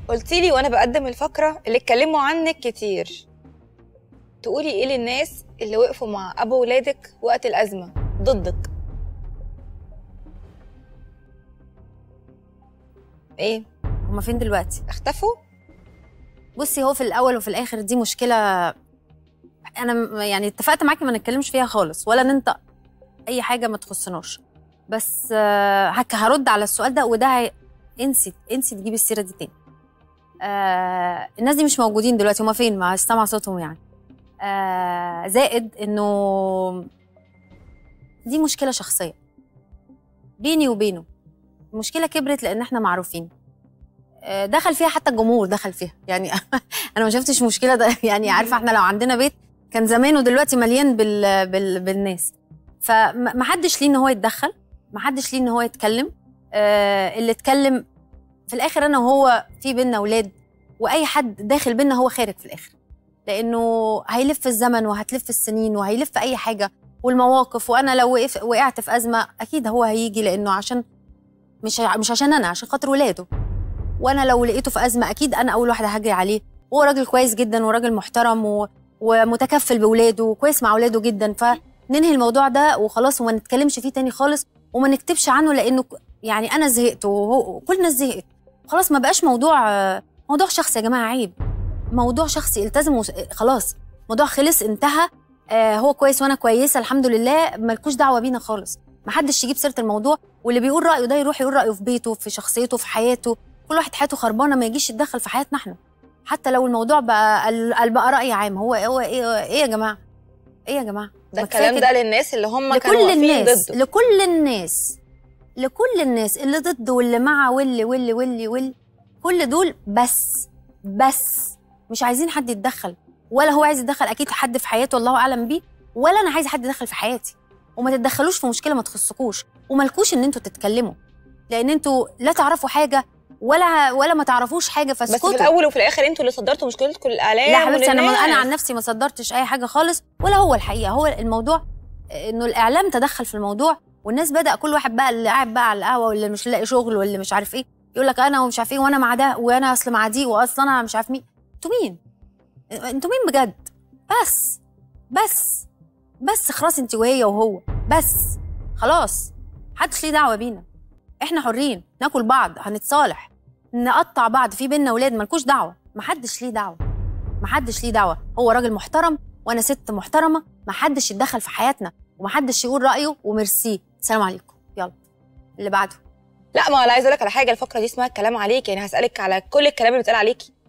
قلتي لي وانا بقدم الفقره اللي اتكلموا عنك كتير تقولي ايه للناس اللي وقفوا مع ابو ولادك وقت الازمه ضدك ايه هما فين دلوقتي اختفوا بصي هو في الاول وفي الاخر دي مشكله انا م- يعني اتفقت معاكي ما نتكلمش فيها خالص ولا ننطق اي حاجه ما تخصناش بس آه، هك هرد على السؤال ده وده هي- انسي انسي تجيبي السيره دي تاني آه الناس دي مش موجودين دلوقتي هما فين ما استمع صوتهم يعني آه زائد انه دي مشكله شخصيه بيني وبينه المشكله كبرت لان احنا معروفين آه، دخل فيها حتى الجمهور دخل فيها يعني انا ما شفتش مشكله ده يعني عارفه احنا لو عندنا بيت كان زمانه دلوقتي مليان بال... بال... بالناس فما حدش ليه ان هو يتدخل ما حدش ليه ان هو يتكلم آه اللي اتكلم في الاخر انا وهو في بينا اولاد واي حد داخل بينا هو خارج في الاخر لانه هيلف الزمن وهتلف السنين وهيلف اي حاجه والمواقف وانا لو وقف وقعت في ازمه اكيد هو هيجي لانه عشان مش مش عشان انا عشان خاطر ولاده وانا لو لقيته في ازمه اكيد انا اول واحده هجري عليه هو راجل كويس جدا وراجل محترم و... ومتكفل باولاده وكويس مع اولاده جدا فننهي الموضوع ده وخلاص وما نتكلمش فيه تاني خالص وما نكتبش عنه لانه ك- يعني انا زهقت وهو كل الناس زهقت خلاص ما بقاش موضوع آه، موضوع شخصي يا جماعه عيب موضوع شخصي التزموا خلاص موضوع خلص انتهى آه هو كويس وانا كويسه الحمد لله ملكوش دعوه بينا خالص ما حدش يجيب سيره الموضوع واللي بيقول رايه ده يروح يقول رايه في بيته في شخصيته في حياته كل واحد حياته خربانه ما يجيش يتدخل في حياتنا احنا حتى لو الموضوع بقى ال- بقى راي عام هو هو ايه ايه يا جماعه ايه يا جماعه ده ما كفاية الكلام كده. ده للناس اللي هم كانوا لكل واقفين الناس ضده لكل الناس لكل الناس اللي ضد واللي مع واللي واللي واللي واللي كل دول بس بس مش عايزين حد يتدخل ولا هو عايز يتدخل اكيد حد في حياته الله اعلم بيه ولا انا عايزه حد يدخل في حياتي وما تتدخلوش في مشكله ما تخصكوش وملكوش ان انتوا تتكلموا لان انتوا لا تعرفوا حاجه ولا ولا ما تعرفوش حاجه بس فاسكتوا في الاول وفي الاخر انتوا اللي صدرتوا مشكلتكم للاعلام لا يا حبيبتي انا وللناس. انا عن نفسي ما صدرتش اي حاجه خالص ولا هو الحقيقه هو الموضوع انه الاعلام تدخل في الموضوع والناس بدا كل واحد بقى اللي قاعد بقى على القهوه واللي مش لاقي شغل واللي مش عارف ايه يقول لك انا ومش عارف ايه وانا مع ده وانا اصل مع دي واصل انا مش عارف مين انتوا مين انتوا مين بجد بس بس بس خلاص انت وهي وهو بس خلاص محدش ليه دعوه بينا احنا حرين ناكل بعض هنتصالح نقطع بعض في بينا ولاد ملكوش دعوه محدش ليه دعوه محدش ليه دعوه هو راجل محترم وانا ست محترمه محدش يتدخل في حياتنا ومحدش يقول رايه وميرسي سلام عليكم يلا اللي بعده لا ما انا عايزه اقول لك على حاجه الفقره دي اسمها الكلام عليك يعني هسالك على كل الكلام اللي بيتقال عليكي